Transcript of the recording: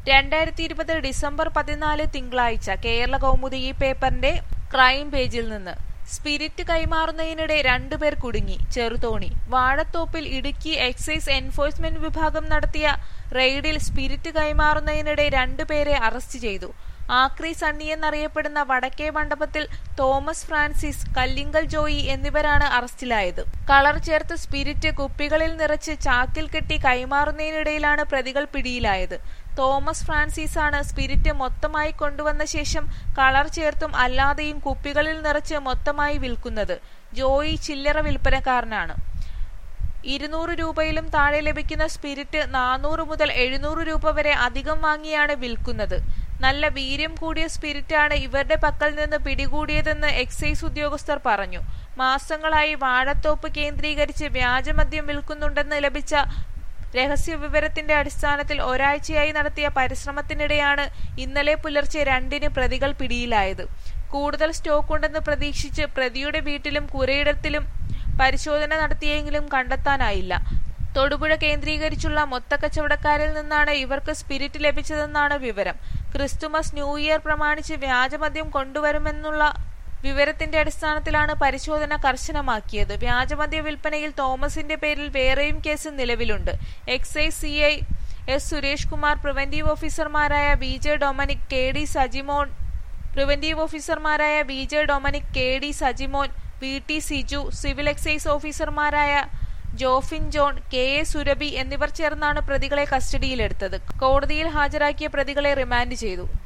രണ്ടായിരത്തി ഇരുപത് ഡിസംബർ പതിനാല് തിങ്കളാഴ്ച കേരള കൗമുദി ഈ പേപ്പറിന്റെ ക്രൈം പേജിൽ നിന്ന് സ്പിരിറ്റ് കൈമാറുന്നതിനിടെ രണ്ടുപേർ കുടുങ്ങി ചെറുതോണി വാഴത്തോപ്പിൽ ഇടുക്കി എക്സൈസ് എൻഫോഴ്സ്മെന്റ് വിഭാഗം നടത്തിയ റെയ്ഡിൽ സ്പിരിറ്റ് കൈമാറുന്നതിനിടെ രണ്ടുപേരെ അറസ്റ്റ് ചെയ്തു ആക്രി സണ്ണി എന്നറിയപ്പെടുന്ന വടക്കേ മണ്ഡപത്തിൽ തോമസ് ഫ്രാൻസിസ് കല്ലിങ്കൽ ജോയി എന്നിവരാണ് അറസ്റ്റിലായത് കളർ ചേർത്ത് സ്പിരിറ്റ് കുപ്പികളിൽ നിറച്ച് ചാക്കിൽ കെട്ടി കൈമാറുന്നതിനിടയിലാണ് പ്രതികൾ പിടിയിലായത് തോമസ് ഫ്രാൻസിസ് ആണ് സ്പിരിറ്റ് മൊത്തമായി കൊണ്ടുവന്ന ശേഷം കളർ ചേർത്തും അല്ലാതെയും കുപ്പികളിൽ നിറച്ച് മൊത്തമായി വിൽക്കുന്നത് ജോയി ചില്ലറ വിൽപ്പനക്കാരനാണ് ഇരുന്നൂറ് രൂപയിലും താഴെ ലഭിക്കുന്ന സ്പിരിറ്റ് നാനൂറ് മുതൽ എഴുന്നൂറ് രൂപ വരെ അധികം വാങ്ങിയാണ് വിൽക്കുന്നത് നല്ല വീര്യം കൂടിയ സ്പിരിറ്റാണ് ഇവരുടെ പക്കൽ നിന്ന് പിടികൂടിയതെന്ന് എക്സൈസ് ഉദ്യോഗസ്ഥർ പറഞ്ഞു മാസങ്ങളായി വാഴത്തോപ്പ് കേന്ദ്രീകരിച്ച് വ്യാജമദ്യം വിൽക്കുന്നുണ്ടെന്ന് ലഭിച്ച രഹസ്യ വിവരത്തിന്റെ അടിസ്ഥാനത്തിൽ ഒരാഴ്ചയായി നടത്തിയ പരിശ്രമത്തിനിടെയാണ് ഇന്നലെ പുലർച്ചെ രണ്ടിന് പ്രതികൾ പിടിയിലായത് കൂടുതൽ സ്റ്റോക്ക് ഉണ്ടെന്ന് പ്രതീക്ഷിച്ച് പ്രതിയുടെ വീട്ടിലും കുരയിടത്തിലും പരിശോധന നടത്തിയെങ്കിലും കണ്ടെത്താനായില്ല തൊടുപുഴ കേന്ദ്രീകരിച്ചുള്ള മൊത്തക്കച്ചവടക്കാരിൽ നിന്നാണ് ഇവർക്ക് സ്പിരിറ്റ് ലഭിച്ചതെന്നാണ് വിവരം ക്രിസ്തുമസ് ന്യൂ ഇയർ പ്രമാണിച്ച് വ്യാജമദ്യം കൊണ്ടുവരുമെന്നുള്ള വിവരത്തിന്റെ അടിസ്ഥാനത്തിലാണ് പരിശോധന കർശനമാക്കിയത് വ്യാജമദ്യ വിൽപ്പനയിൽ തോമസിന്റെ പേരിൽ വേറെയും കേസ് നിലവിലുണ്ട് excise C I S Suresh Kumar preventive ഓഫീസർമാരായ B J Dominic K D Sajimon preventive ഓഫീസർമാരായ B J Dominic K D Sajimon V T Siju civil excise ഓഫീസർമാരായ Jofin John K A Surabhi എന്നിവർ ചേർന്നാണ് പ്രതികളെ കസ്റ്റഡിയിലെടുത്തത് കോടതിയിൽ ഹാജരാക്കിയ പ്രതികളെ റിമാൻഡ് ചെയ്തു